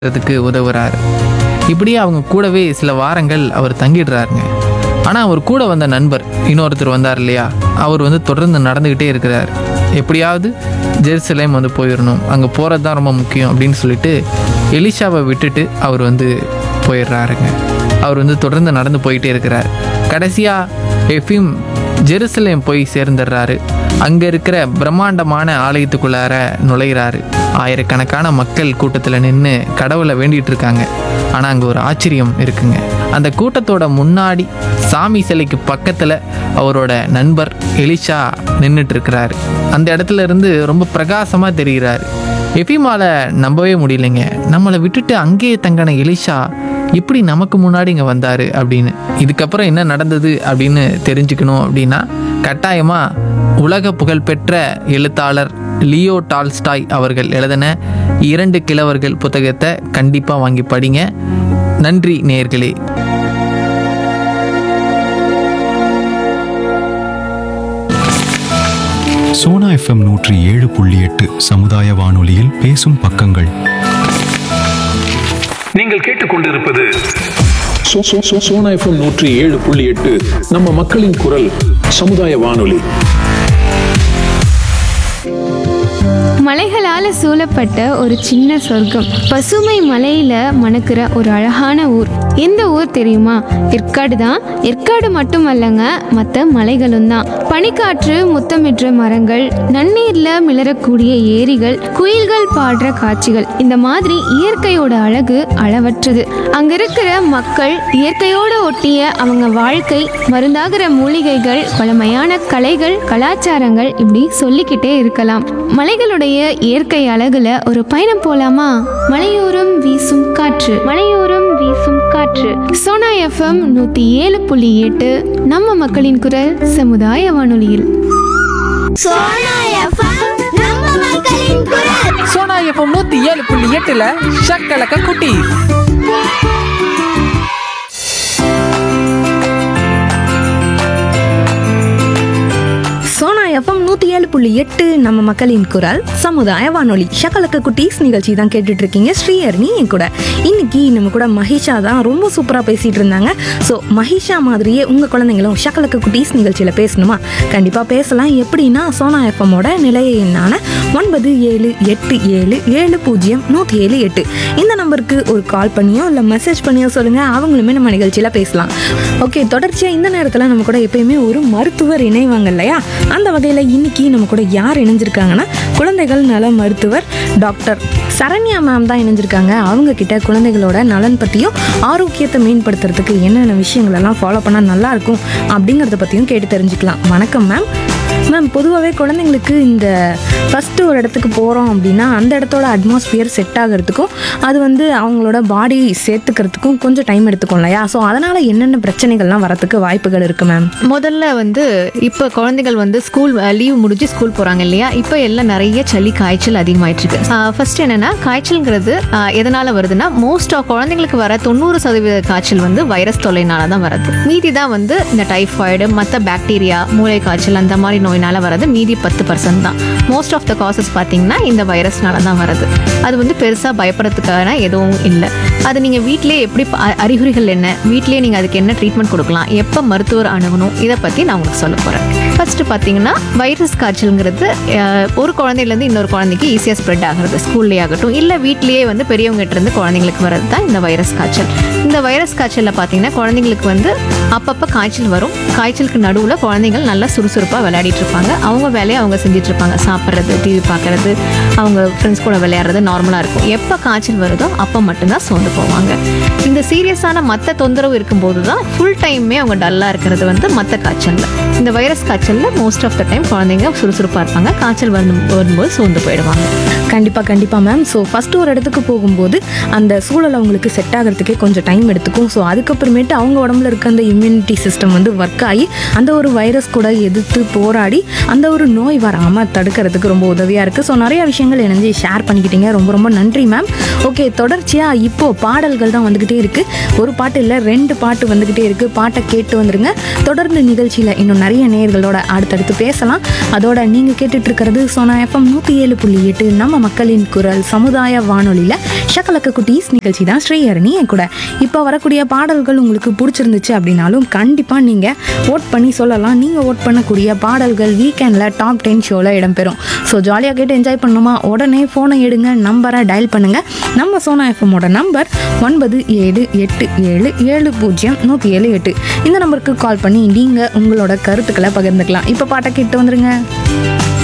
அதுக்கு உதவுறாரு இப்படியே அவங்க கூடவே சில வாரங்கள் அவர் தங்கிடுறாருங்க ஆனால் அவர் கூட வந்த நண்பர் இன்னொருத்தர் வந்தார் இல்லையா அவர் வந்து தொடர்ந்து நடந்துக்கிட்டே இருக்கிறார் எப்படியாவது ஜெருசலேம் வந்து போயிடணும் அங்கே போகிறது தான் ரொம்ப முக்கியம் அப்படின்னு சொல்லிட்டு எலிஷாவை விட்டுட்டு அவர் வந்து போயிடுறாருங்க அவர் வந்து தொடர்ந்து நடந்து போயிட்டே இருக்கிறார் கடைசியாக எஃபிம் ஜெருசலேம் போய் சேர்ந்துடுறாரு அங்கே இருக்கிற பிரம்மாண்டமான ஆலயத்துக்குள்ளார நுழையிறாரு ஆயிரக்கணக்கான மக்கள் கூட்டத்தில் நின்று கடவுளை வேண்டிட்டு இருக்காங்க ஆனால் அங்கே ஒரு ஆச்சரியம் இருக்குங்க அந்த கூட்டத்தோட முன்னாடி சாமி சிலைக்கு பக்கத்தில் அவரோட நண்பர் எலிஷா நின்றுட்டு இருக்கிறாரு அந்த இடத்துல இருந்து ரொம்ப பிரகாசமாக தெரிகிறாரு எஃபிமால நம்பவே முடியலைங்க நம்மளை விட்டுட்டு அங்கேயே தங்கின எலிஷா எப்படி நமக்கு முன்னாடி இங்கே வந்தார் அப்படின்னு இதுக்கப்புறம் என்ன நடந்தது அப்படின்னு தெரிஞ்சுக்கணும் அப்படின்னா கட்டாயமாக உலக புகழ்பெற்ற எழுத்தாளர் லியோ டால்ஸ்டாய் அவர்கள் எழுதின இரண்டு கிழவர்கள் புத்தகத்தை கண்டிப்பாக வாங்கி படிங்க நன்றி நேயர்களே சோனா எஃப்எம் நூற்றி ஏழு புள்ளி எட்டு சமுதாய வானொலியில் பேசும் பக்கங்கள் நீங்கள் கேட்டுக்கொண்டிருப்பது சோ- சோ- சோ- சோனா எஃப்எம் நூற்றி ஏழு புள்ளி எட்டு நம்ம மக்களின் குரல் சமுதாய வானொலி மலைகளால சூழப்பட்ட ஒரு சின்ன சொர்க்கம் பசுமை மலையில மணக்கிற ஒரு அழகான ஊர் எந்த ஊர் தெரியுமா ஏற்காடு தான் ஏற்காடு மட்டுமல்லங்க மற்ற மலைகளும் தான் பனிக்காற்று முத்தமிடுற மரங்கள் நன்னீர்ல மிளறக்கூடிய ஏரிகள் குயில்கள் பாடுற காட்சிகள் இந்த மாதிரி இயற்கையோட அழகு அளவற்றது அங்க இருக்கிற மக்கள் இயற்கையோட ஒட்டிய அவங்க வாழ்க்கை மருந்தாகிற மூலிகைகள் பழமையான கலைகள் கலாச்சாரங்கள் இப்படி சொல்லிக்கிட்டே இருக்கலாம் மலைகளுடைய இயற்கை அழகுல ஒரு பயணம் போலாமா மலையோரம் வீசும் காற்று மலையோரம் வீசும் காற்று சோனா எஃப்எம் நூத்தி ஏழு புள்ளி எட்டு நம்ம மக்களின் குரல் சமுதாய வானொலியில் சோனா எஃப்எம் நம்ம மக்களின் குரல் சோனா எஃப்எம் நூற்றி ஏழு புள்ளி எட்டில் ஷக்கலக்க குட்டி சோனா எஃப்எம் நூற்றி ஏழு புள்ளி எட்டு நம்ம மக்களின் குரல் சமுதாய வானொலி ஷக்கலக்க குட்டீஸ் நிகழ்ச்சி தான் கேட்டுட்டு இருக்கீங்க ஸ்ரீஹரணி என் கூட இன்னைக்கு நம்ம கூட மஹிஷா தான் ரொம்ப சூப்பராக பேசிட்டு இருந்தாங்க ஸோ மஹிஷா மாதிரியே உங்கள் குழந்தைங்களும் ஷக்கலக்க குட்டீஸ் நிகழ்ச்சியில் பேசணுமா கண்டிப்பாக பேசலாம் எப்படின்னா சோனா எஃப்எம்மோட நிலைய எண்ணான ஒன்பது ஏழு எட்டு ஏழு ஏழு பூஜ்ஜியம் நூற்றி ஏழு எட்டு இந்த நம்பருக்கு ஒரு கால் பண்ணியோ இல்லை மெசேஜ் பண்ணியோ சொல்லுங்கள் அவங்களுமே நம்ம நிகழ்ச்சியில் பேசலாம் ஓகே தொடர்ச்சியாக இந்த நேரத்தில் நம்ம கூட எப்பயுமே ஒரு மருத்துவர் இணைவாங்க இல்லையா அந்த வகையில் இன்னைக்கு நம்ம கூட யார் இணைஞ்சிருக்காங்கன்னா குழந்தைகள் நல மருத்துவர் டாக்டர் சரண்யா மேம் தான் இணைஞ்சிருக்காங்க அவங்க கிட்ட குழந்தைகளோட நலன் பற்றியும் ஆரோக்கியத்தை மேம்படுத்துறதுக்கு என்னென்ன விஷயங்கள் எல்லாம் ஃபாலோ பண்ணால் நல்லா இருக்கும் அப்படிங்கிறத பற்றியும் கேட்டு தெரிஞ்சுக்கலாம் வணக்கம் மேம் மேம் பொதுவாகவே குழந்தைங்களுக்கு இந்த ஃபஸ்ட்டு ஒரு இடத்துக்கு போகிறோம் அப்படின்னா அந்த இடத்தோட அட்மாஸ்பியர் செட் ஆகிறதுக்கும் அது வந்து அவங்களோட பாடி சேர்த்துக்கிறதுக்கும் கொஞ்சம் டைம் எடுத்துக்கும் இல்லையா ஸோ அதனால் என்னென்ன பிரச்சனைகள்லாம் வரத்துக்கு வாய்ப்புகள் இருக்குது மேம் முதல்ல வந்து இப்போ குழந்தைகள் வந்து ஸ்கூல் லீவ் முடிஞ்சு ஸ்கூல் போகிறாங்க இல்லையா இப்போ எல்லாம் நிறைய சளி காய்ச்சல் அதிகமாயிட்டு இருக்கு ஃபர்ஸ்ட் என்னன்னா காய்ச்சல்ங்கிறது ஆஹ், எதனால வருதுன்னா மோஸ்ட் ஆஃப் குழந்தைங்களுக்கு வர தொண்ணூறு சதவீத காய்ச்சல் வந்து வைரஸ் தொல்லைனால தான் வருது மீதி தான் வந்து இந்த டைஃபாய்டு மற்ற பாக்டீரியா மூளை காய்ச்சல் அந்த மாதிரி நோயினால வரது மீதி பத்து பர்சன்ட் தான் மோஸ்ட் ஆஃப் த காசஸ் பார்த்தீங்கன்னா இந்த வைரஸ்னால தான் வருது அது வந்து பெருசாக பயப்படுறதுக்கான எதுவும் இல்லை அது நீங்கள் வீட்டிலே எப்படி ப- அ- அறிகுறிகள் என்ன வீட்டிலேயே நீங்கள் அதுக்கு என்ன ட்ரீட்மெண்ட் கொடுக்கலாம் எப்போ மருத்துவர் அணுகணும் இதை பற்றி நான் உங்களுக்கு சொல்ல போகிறேன் ஃபர்ஸ்ட் பார்த்தீங்கன்னா வைரஸ் காய்ச்சல்ங்கிறது அஹ், ஒரு குழந்தையிலேருந்து இன்னொரு குழந்தைக்கு ஈஸியாக ஸ்ப்ரெட் ஆகுறது ஸ்கூல்லேயே ஆகட்டும் இல்லை வீட்லேயே வந்து பெரியவங்ககிட்ட இருந்து குழந்தைங்களுக்கு வர்றது தான் இந்த வைரஸ் காய்ச்சல் இந்த வைரஸ் காய்ச்சலில் பார்த்தீங்கன்னா குழந்தைங்களுக்கு வந்து அப்பப்போ காய்ச்சல் வரும் காய்ச்சலுக்கு நடுவில் குழந்தைகள் நல்லா சுறுசுறுப்பாக விளையாடிட்டு இருப்பாங்க அவங்க வேலையை அவங்க செஞ்சுட்டு இருப்பாங்க சாப்பிட்றது டிவி பார்க்கறது அவங்க ஃப்ரெண்ட்ஸ் கூட விளையாடுறது நார்மலாக இருக்கும் எப்போ காய்ச்சல் வருதோ அப்போ மட்டும்தான் சோர்ந்து போவாங்க இந்த சீரியஸான மற்ற தொந்தரவு இருக்கும்போது தான் ஃபுல் டைமே அவங்க டல்லாக இருக்கிறது வந்து மற்ற காய்ச்சலில் இந்த வைரஸ் காய்ச்சலில் மோஸ்ட் ஆஃப் த டைம் குழந்தைங்க சுறுசுறுப்பாக இருப்பாங்க காய்ச்சல் வந்து வரும்போது சோர்ந்து போயிடுவாங்க கண்டிப்பாக கண்டிப்பாக மேம் ஸோ ஃபஸ்ட்டு ஒரு இடத்துக்கு போகும்போது அந்த சூழல் அவங்களுக்கு செட் ஆகிறதுக்கே கொஞ்சம் டைம் எடுத்துக்கும் ஸோ அதுக்கப்புறமேட்டு அவங்க உடம்புல இருக்க அந்த இம்யூனிட்டி சிஸ்டம் வந்து ஒர்க் ஆகி அந்த ஒரு வைரஸ் கூட எதிர்த்து போராடி அந்த ஒரு நோய் வராமல் தடுக்கிறதுக்கு ரொம்ப உதவியாக இருக்குது ஸோ நிறைய விஷயங்கள் இணைஞ்சு ஷேர் பண்ணிக்கிட்டீங்க ரொம்ப ரொம்ப நன்றி மேம் ஓகே தொடர்ச்சியாக இப்போது பாடல்கள் தான் வந்துக்கிட்டே இருக்குது ஒரு பாட்டு இல்லை ரெண்டு பாட்டு வந்துக்கிட்டே இருக்குது பாட்டை கேட்டு வந்துருங்க தொடர்ந்து நிகழ்ச்சியில் இன்னும் நிறைய நேயர்களோட அடுத்தடுத்து பேசலாம் அதோட நீங்கள் கேட்டுட்டு இருக்கிறது சோனா எஃப்எம் நூற்றி ஏழு புள்ளி எட்டு நம்ம மக்களின் குரல் சமுதாய வானொலியில் ஷக்கலக்க குட்டீஸ் நிகழ்ச்சி தான் ஸ்ரீஹரணி என் கூட இப்போ வரக்கூடிய பாடல்கள் உங்களுக்கு பிடிச்சிருந்துச்சு அப்படின்னாலும் கண்டிப்பாக நீங்கள் ஓட் பண்ணி சொல்லலாம் நீங்கள் ஓட் பண்ணக்கூடிய பாடல்கள் வீக்கெண்டில் டாப் டென் ஷோவில் இடம்பெறும் ஸோ ஜாலியாக கேட்டு என்ஜாய் பண்ணுமா உடனே ஃபோனை எடுங்க நம்பரை டயல் பண்ணுங்கள் நம்ம சோனா எஃப்எம்மோட நம்பர் ஒன்பது ஏழு எட்டு ஏழு ஏழு பூஜ்ஜியம் நூற்றி ஏழு எட்டு இந்த நம்பருக்கு கால் பண்ணி நீங்கள் உங்களோட கருத்துக்களை பகிர்ந்துக்கலாம் இப்போ பாட்டை கேட்டு வந்துருங்க